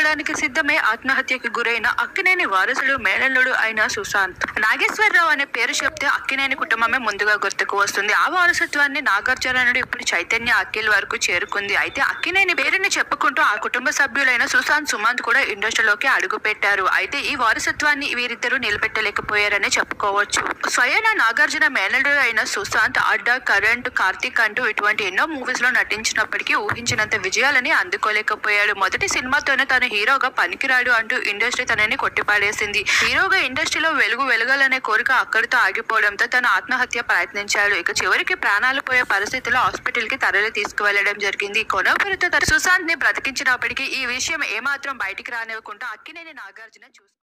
మరణించడానికి సిద్ధమై ఆత్మహత్యకి గురైన అక్కినేని వారసుడు మేనల్లుడు అయిన సుశాంత్ నాగేశ్వరరావు అనే పేరు చెప్తే అక్కినేని కుటుంబమే ముందుగా గుర్తుకు వస్తుంది ఆ వారసత్వాన్ని నాగార్జున నుండి ఇప్పుడు చైతన్య అఖిల్ వరకు చేరుకుంది అయితే అక్కినేని పేరుని చెప్పుకుంటూ ఆ కుటుంబ సభ్యులైన సుశాంత్ సుమంత్ కూడా ఇండస్ట్రీలోకి అడుగు పెట్టారు అయితే ఈ వారసత్వాన్ని వీరిద్దరూ నిలబెట్టలేకపోయారనే చెప్పుకోవచ్చు స్వయాన నాగార్జున మేనల్లుడు అయిన సుశాంత్ అడ్డా కరెంట్ కార్తీక్ అంటూ ఇటువంటి ఎన్నో మూవీస్ లో నటించినప్పటికీ ఊహించినంత విజయాలని అందుకోలేకపోయాడు మొదటి సినిమాతోనే తను హీరోగా పనికిరాడు అంటూ ఇండస్ట్రీ తనని కొట్టిపాడేసింది హీరోగా ఇండస్ట్రీలో వెలుగు వెలగాలనే కోరిక అక్కడితో ఆగిపోవడంతో తను ఆత్మహత్య ప్రయత్నించాడు ఇక చివరికి ప్రాణాలు పోయే పరిస్థితిలో హాస్పిటల్ కి తరలి తీసుకువెళ్లడం జరిగింది కొనపరితో సుశాంత్ ని బ్రతికించినప్పటికీ ఈ విషయం ఏమాత్రం బయటికి రానివ్వకుండా అక్కినేని నాగార్జున చూసి